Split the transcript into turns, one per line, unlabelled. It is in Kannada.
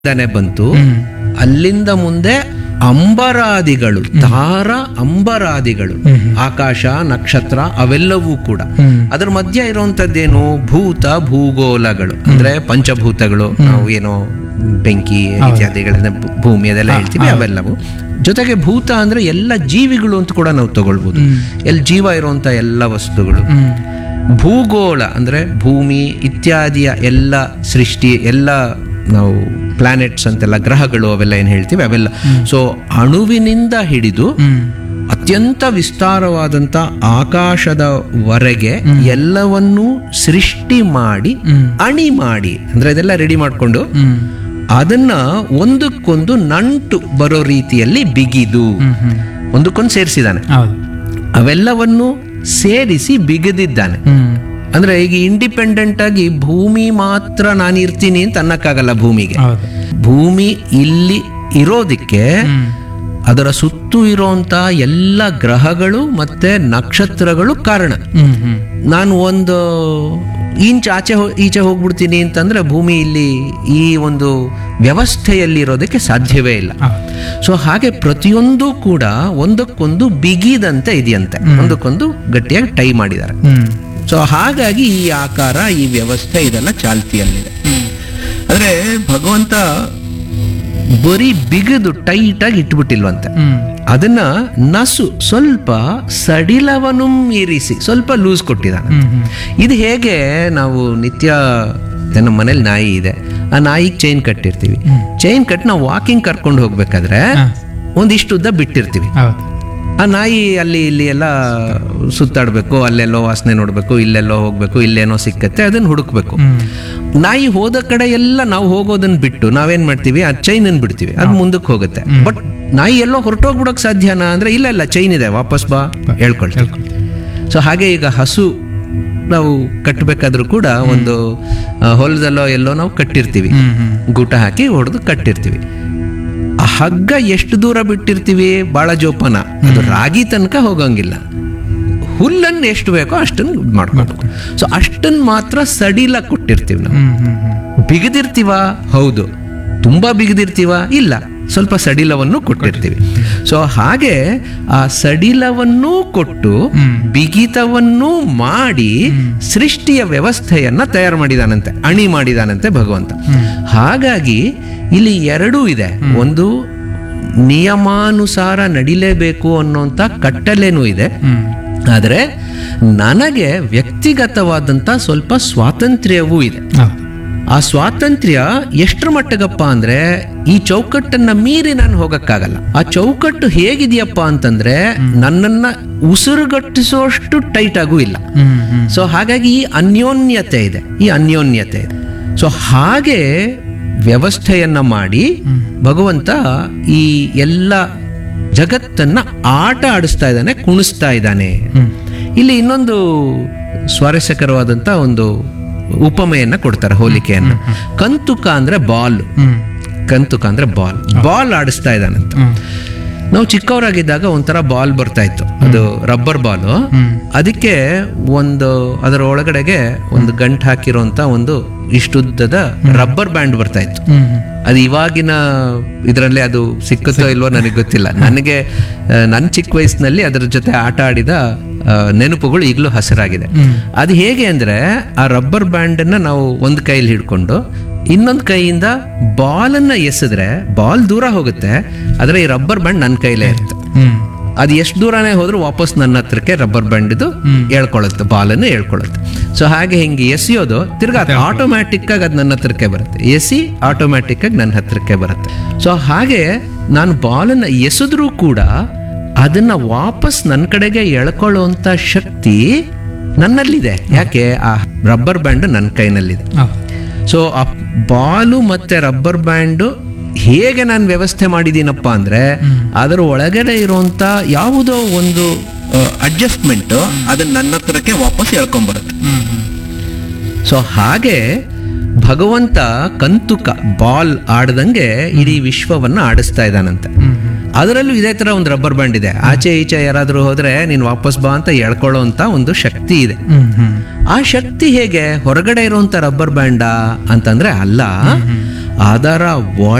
ಇಂದಾನೆ ಬಂತು
ಹ್ಮ್.
ಅಲ್ಲಿಂದ ಮುಂದೆ ಅಂಬರಾದಿಗಳು ತಾರ ಅಂಬರಾದಿಗಳು ಆಕಾಶ ನಕ್ಷತ್ರ ಅವೆಲ್ಲವೂ ಕೂಡ
ಹ್ಮ್.
ಅದ್ರ ಮಧ್ಯ ಇರುವಂತದ್ದೇನು ಭೂತ ಭೂಗೋಳಗಳು ಅಂದ್ರೆ ಪಂಚಭೂತಗಳು ನಾವು ಏನೋ ಬೆಂಕಿ ಇತ್ಯಾದಿಗಳನ್ನ ಭೂ- ಭೂಮಿ ಅದೆಲ್ಲ ಹೇಳ್ತೀವಿ ಅವೆಲ್ಲವು ಜೊತೆಗೆ ಭೂತ ಅಂದ್ರೆ ಎಲ್ಲ ಜೀವಿಗಳು ಅಂತ ಕೂಡ ನಾವು ತಗೊಳ್ಬೋದು ಎಲ್ಲಿ ಜೀವ ಇರುವಂತ ಎಲ್ಲ ವಸ್ತುಗಳು
ಹ್ಮ್.
ಭೂಗೋಳ ಅಂದ್ರೆ ಭೂಮಿ ಇತ್ಯಾದಿಯ ಎಲ್ಲ ಸೃಷ್ಟಿ ಎಲ್ಲ ನಾವು ಪ್ಲಾನೆಟ್ಸ್ ಅಂತೆಲ್ಲ ಗ್ರಹಗಳು ಅವೆಲ್ಲ ಏನು ಹೇಳ್ತೀವಿ ಅವೆಲ್ಲ ಸೊ ಅಣುವಿನಿಂದ ಹಿಡಿದು
ಹ್ಮ್.
ಅತ್ಯಂತ ವಿಸ್ತಾರವಾದಂತ ಆಕಾಶದವರೆಗೆ ಎಲ್ಲವನ್ನೂ ಸೃಷ್ಟಿ ಮಾಡಿ ಅಣಿ ಮಾಡಿ ಅಂದ್ರೆ ಅದೆಲ್ಲ ರೆಡಿ ಮಾಡಿಕೊಂಡು
ಹ್ಮ್.
ಅದನ್ನ ಒಂದಕ್ಕೊಂದು ನಂಟು ಬರೋ ರೀತಿಯಲ್ಲಿ ಬಿಗಿದು
ಹ್ಮ್. ಹ್ಮ್.
ಒಂದಕ್ಕೊಂದು ಸೇರಿಸಿದಾನೆ
ಹೌದು
ಅವೆಲ್ಲವನ್ನು ಸೇರಿಸಿ ಬಿಗದಿದ್ದಾನೆ
ಹ್ಮ್.
ಅಂದ್ರೆ ಈಗ ಇಂಡಿಪೆಂಡೆಂಟ್ ಆಗಿ ಭೂಮಿ ಮಾತ್ರ ನಾನು ಇರ್ತೀನಿ ಅಂತ ಅನ್ನಕ್ಕಾಗಲ್ಲ ಭೂಮಿಗೆ
ಹೌದು
ಭೂಮಿ ಇಲ್ಲಿ ಇರೋದಿಕ್ಕೆ
ಹ್ಮ್.
ಅದರ ಸುತ್ತು ಇರೋಂತ ಎಲ್ಲ ಗ್ರಹಗಳು ಮತ್ತೆ ನಕ್ಷತ್ರಗಳು ಕಾರಣ
ಹ್ಮ್. ಹ್ಮ್.
ನಾನು ಒಂದು ಇಂಚ್ ಆಚೆ ಹೋ- ಈಚೆ ಹೋಗ್ಬಿಡ್ತೀನಿ ಅಂತಂದ್ರೆ ಭೂಮಿ ಇಲ್ಲಿ ಈ ಒಂದು ವ್ಯವಸ್ಥೆಯಲ್ಲಿ ಇರೋದಕ್ಕೆ ಸಾಧ್ಯವೇ ಇಲ್ಲ
ಹೌದು
ಸೊ ಹಾಗೆ ಪ್ರತಿಯೊಂದು ಕೂಡ ಒಂದಕ್ಕೊಂದು ಬಿಗಿದಂತೆ ಇದೆಯಂತೆ ಒಂದಕ್ಕೊಂದು ಗಟ್ಟಿಯಾಗಿ ಟೈ ಮಾಡಿದ್ದಾರೆ
ಹ್ಮ್.
ಸೊ ಹಾಗಾಗಿ ಈ ಆಕಾರ ಈ ವ್ಯವಸ್ಥೆ ಇದೆಲ್ಲ ಚಾಲ್ತಿಯಲ್ಲಿದೆ ಅಂದ್ರೆ ಭಗವಂತ ಬರೀ ಬಿಗಿದು ಟೈಟ್ ಆಗಿ ಇಟ್ಬಿಟ್ಟಿಲ್ವಂತೆ
ಹ್ಮ್.
ಅದನ್ನ ನಸು ಸ್ವಲ್ಪ ಸಡಿಲವನು ಮೀರಿಸಿ ಸ್ವಲ್ಪ ಲೂಸ್ ಕೊಟ್ಟಿದ್ದಾನೆ
ಹ್ಮ್. ಹ್ಮ್.
ಇದು ಹೇಗೆ ನಾವು ನಿತ್ಯ ನಮ್ಮ ಮನೇಲಿ ನಾಯಿ ಇದೆ ಆ ನಾಯಿಗೆ ಚೈನ್ ಕಟ್ಟಿರ್ತೀವಿ ಚೈನ್ ಕಟ್ ನಾವು ವಾಕಿಂಗ್ ಕರ್ಕೊಂಡು ಹೋಗ್ಬೇಕಾದ್ರೆ
ಹಾ.
ಒಂದಿಷ್ಟು ಉದ್ದ ಬಿಟ್ಟಿರ್ತೀವಿ
ಹೌದು
ಆ ನಾಯಿ ಅಲ್ಲಿ ಇಲ್ಲಿ ಎಲ್ಲ ಸುತ್ತಾಡಬೇಕು ಅಲ್ಲೆಲ್ಲೋ ವಾಸನೆ ನೋಡಬೇಕು ಇಲ್ಲೆಲ್ಲೋ ಹೋಗ್ಬೇಕು ಇಲ್ಲೇನೋ ಸಿಕ್ಕತ್ತೆ ಅದನ್ನ ಹುಡುಕ್ಬೇಕು
ಹ್ಮ್.
ನಾಯಿ ಹೋದ ಕಡೆ ಎಲ್ಲ ನಾವು ಹೋಗೋದನ್ನ ಬಿಟ್ಟು ನಾವೇನ್ ಮಾಡ್ತೀವಿ ಆ ಚೈನ್ ಅನ್ನು ಬಿಡ್ತೀವಿ ಅದು ಮುಂದಕ್ಕೆ ಹೋಗುತ್ತೆ ಬಟ್ ನಾಯಿ ಎಲ್ಲೋ ಹೊರಟೋಗ್ಬಿಡೋಕ್ ಸಾಧ್ಯನಾ ಅಂದ್ರೆ ಇಲ್ಲ ಇಲ್ಲ ಚೈನ್ ಇದೆ ವಾಪಸ್ ಬಾ ಹೇಳ್ಕೊಳ್ತೀವಿ
ಹೇಳ್ಕೊಳ್ತೀವಿ.
ಸೊ ಹಾಗೆ ಈಗ ಹಸು ನಾವು ಕಟ್ಟಬೇಕಾದ್ರೂ ಕೂಡ ಒಂದು ಆ, ಹೊಲದಲ್ಲೋ ಎಲ್ಲೋ ನಾವು ಕಟ್ಟಿರ್ತೀವಿ
ಹ್ಮ್. ಹ್ಮ್.
ಗೂಟ ಹಾಕಿ ಹೊಡೆದು ಕಟ್ಟಿರ್ತೀವಿ ಆ ಹಗ್ಗ ಎಷ್ಟು ದೂರ ಬಿಟ್ಟಿರ್ತೀವಿ ಬಾಳ ಜೋಪಾನ ಅದು ರಾಗಿ ತನಕ ಹೋಗಂಗಿಲ್ಲ ಹುಲ್ಲನ್ನು ಎಷ್ಟು ಬೇಕೋ ಅಷ್ಟನ್ನು ಇದ್ ಮಾಡ್ಕೋಬೇಕು ಸೊ ಅಷ್ಟನ್ನು ಮಾತ್ರ ಸಡಿಲ ಕೊಟ್ಟಿರ್ತೀವಿ ನಾವು
ಹ್ಮ್. ಹ್ಮ್. ಹ್ಮ್.
ಬಿಗದಿರ್ತೀವ ಹೌದು ತುಂಬಾ ಬಿಗದಿರ್ತೀವ ಇಲ್ಲ ಸ್ವಲ್ಪ ಸಡಿಲವನ್ನು ಕೊಟ್ಟಿರ್ತೀವಿ ಸೊ ಹಾಗೆ ಆ ಸಡಿಲವನ್ನೂ ಕೊಟ್ಟು ಬಿಗಿತವನ್ನೂ ಮಾಡಿ ಸೃಷ್ಟಿಯ ವ್ಯವಸ್ಥೆಯನ್ನ ತಯಾರು ಮಾಡಿದಾನಂತೆ ಅಣಿ ಮಾಡಿದಾನಂತೆ ಭಗವಂತ ಹಾಗಾಗಿ ಇಲ್ಲಿ ಎರಡೂ ಇದೆ ಒಂದು ನಿಯಮಾನುಸಾರ ನಡಿಲೇಬೇಕು ಅನ್ನೋಂಥ ಕಟ್ಟಲೇನೂ ಇದೆ
ಹ್ಮ್.
ಆದರೆ ನನಗೆ ವ್ಯಕ್ತಿಗತವಾದಂಥ ಸ್ವಲ್ಪ ಸ್ವಾತಂತ್ರ್ಯವೂ ಇದೆ
ಹೌದು
ಆ ಸ್ವಾತಂತ್ರ್ಯ ಎಷ್ಟರ ಮಟ್ಟಗಪ್ಪ ಅಂದ್ರೆ ಈ ಚೌಕಟ್ಟನ್ನ ಮೀರಿ ನಾನು ಹೋಗಕ್ಕಾಗಲ್ಲ ಆ ಚೌಕಟ್ಟು ಹೇಗಿದೆಯಪ್ಪ ಅಂತಂದ್ರೆ ನನ್ನನ್ನ ಉಸಿರುಗಟ್ಟಿಸುವಷ್ಟು ಟೈಟ್ ಆಗೂ ಇಲ್ಲ
ಹ್ಮ್. ಹ್ಮ್.
ಸೊ ಹಾಗಾಗಿ ಈ ಅನ್ಯೋನ್ಯತೆ ಇದೆ ಈ ಅನ್ಯೋನ್ಯತೆ ಇದೆ ಸೊ ಹಾಗೆ ವ್ಯವಸ್ಥೆಯನ್ನ ಮಾಡಿ ಭಗವಂತ ಈ ಎಲ್ಲ ಜಗತ್ತನ್ನ ಆಟ ಆಡಿಸ್ತಾ ಇದ್ದಾನೆ ಕುಣಿಸ್ತಾ ಇದ್ದಾನೆ ಇಲ್ಲಿ ಇನ್ನೊಂದು ಸ್ವಾರಸ್ಯಕರವಾದಂತ ಒಂದು ಉಪಮೆಯನ್ನ ಕೊಡ್ತಾರೆ ಹೋಲಿಕೆಯನ್ನ ಕಂತುಕ ಅಂದ್ರೆ ಬಾಲ್
ಹ್ಮ್.
ಕಂತುಕ ಅಂದ್ರೆ ಬಾಲ್ ಬಾಲ್ ಆಡಿಸ್ತಾ ಇದ್ದಾನಂತ
ಹ್ಮ್.
ನಾವು ಚಿಕ್ಕವರಾಗಿದ್ದಾಗ ಒಂಥರ ಬಾಲ್ ಬರ್ತಾ ಇತ್ತು ಅದು ರಬ್ಬರ್ ಬಾಲು ಅದಕ್ಕೆ ಒಂದು ಅದರ ಒಳಗಡೆಗೆ ಒಂದು ಗಂಟು ಹಾಕಿರುವಂತ ಒಂದು ಇಷ್ಟುದ್ದದ ರಬ್ಬರ್ ಬ್ಯಾಂಡ್ ಬರ್ತಾ ಇತ್ತು
ಹ್ಮ್.
ಅದು ಇವಾಗಿನ ಇದರಲ್ಲಿ ಅದು ಸಿಕ್ಕುತ್ತೋ ಇಲ್ವೋ ನನಗೆ ಗೊತ್ತಿಲ್ಲ ನನಗೆ ಆ, ನನ್ನ ಚಿಕ್ಕ ವಯಸ್ಸಿನಲ್ಲಿ ಅದರ ಜೊತೆ ಆಟ ಆಡಿದ ಆ, ನೆನಪುಗಳು ಈಗಲೂ ಹಸಿರಾಗಿದೆ ಅದು ಹೇಗೆ ಅಂದ್ರೆ ಆ ರಬ್ಬರ್ ಬ್ಯಾಂಡ್ ಅನ್ನ ನಾವು ಒಂದು ಕೈಲಿ ಹಿಡ್ಕೊಂಡು ಇನ್ನೊಂದು ಕೈಯಿಂದ ಬಾಲನ್ನ ಎಸೆದ್ರೆ ಬಾಲ್ ದೂರ ಹೋಗುತ್ತೆ ಆದ್ರೆ ಈ ರಬ್ಬರ್ ಬ್ಯಾಂಡ್ ನನ್ನ ಕೈಲೇ ಇರುತ್ತೆ
ಹ್ಮ್.
ಅದು ಎಷ್ಟು ದೂರನೇ ಹೋದ್ರೂ ವಾಪಸ್ ನನ್ನ ಹತ್ರಕ್ಕೆ ರಬ್ಬರ್ ಬ್ಯಾಂಡ್ ಇದು ಹೇಳ್ಕೊಳ್ಳುತ್ತೆ ಬಾಲನ್ನು ಹೇಳ್ಕೊಳ್ಳುತ್ತೆ ಸೊ ಹಾಗೆ ಹಿಂಗೆ ಎಸೆಯೋದು ತಿರ್ಗಾ ಆಟೋಮ್ಯಾಟಿಕ್ ಆಗಿ ಅದು ನನ್ನ ಹತ್ರಕ್ಕೆ ಬರುತ್ತೆ ಎಸಿ ಆಟೋಮ್ಯಾಟಿಕ್ ಆಗಿ ನನ್ನ ಹತ್ರಕ್ಕೆ ಬರುತ್ತೆ ಸೊ ಹಾಗೆ ನಾನು ಬಾಲನ್ನು ಎಸೆದ್ರೂ ಕೂಡ ಅದನ್ನ ವಾಪಸ್ ನನ್ನ ಕಡೆಗೆ ಎಳ್ಕೊಳ್ಳುವಂತ ಶಕ್ತಿ ನನ್ನಲ್ಲಿದೆ ಯಾಕೆ ಆ ರಬ್ಬರ್ ಬ್ಯಾಂಡ್ ನನ್ನ ಕೈನಲ್ಲಿದೆ
ಹೌದು
ಸೊ ಆ ಬಾಲು ಮತ್ತೆ ರಬ್ಬರ್ ಬ್ಯಾಂಡು ಹೇಗೆ ನಾನು ವ್ಯವಸ್ಥೆ ಮಾಡಿದ್ದೀನಪ್ಪ ಅಂದ್ರೆ ಅದರ ಒಳಗಡೆ ಇರುವಂತ ಯಾವುದೋ ಒಂದು ಅಡ್ಜಸ್ಟ್ಮೆಂಟ್ ಅದನ್ನ ನನ್ನ ಹತ್ರಕ್ಕೆ ವಾಪಸ್ ಎಳ್ಕೊಂಬರುತ್ತೆ
ಹ್ಮ್. ಹ್ಮ್.
ಸೊ ಹಾಗೆ ಭಗವಂತ ಕಂತುಕ ಬಾಲ್ ಆಡ್ದಂಗೆ ಇಡೀ ವಿಶ್ವವನ್ನ ಆಡಿಸ್ತಾ ಇದ್ದಾನಂತೆ
ಹ್ಮ್.
ಅದರಲ್ಲೂ ಇದೇ ತರ ಒಂದು ರಬ್ಬರ್ ಬ್ಯಾಂಡ್ ಇದೆ ಆಚೆ ಈಚೆ ಯಾರಾದ್ರೂ ಹೋದ್ರೆ ನೀನ್ ವಾಪಸ್ ಬಾ ಅಂತ ಎಳ್ಕೊಳ್ಳೋ ಅಂತ ಒಂದು ಶಕ್ತಿ ಇದೆ
ಹ್ಮ್. ಹ್ಮ್.
ಆ ಶಕ್ತಿ ಹೇಗೆ ಹೊರಗಡೆ ಇರುವಂತ ರಬ್ಬರ್ ಬ್ಯಾಂಡಾ ಅಂತಂದ್ರೆ ಅಲ್ಲ ಅದರ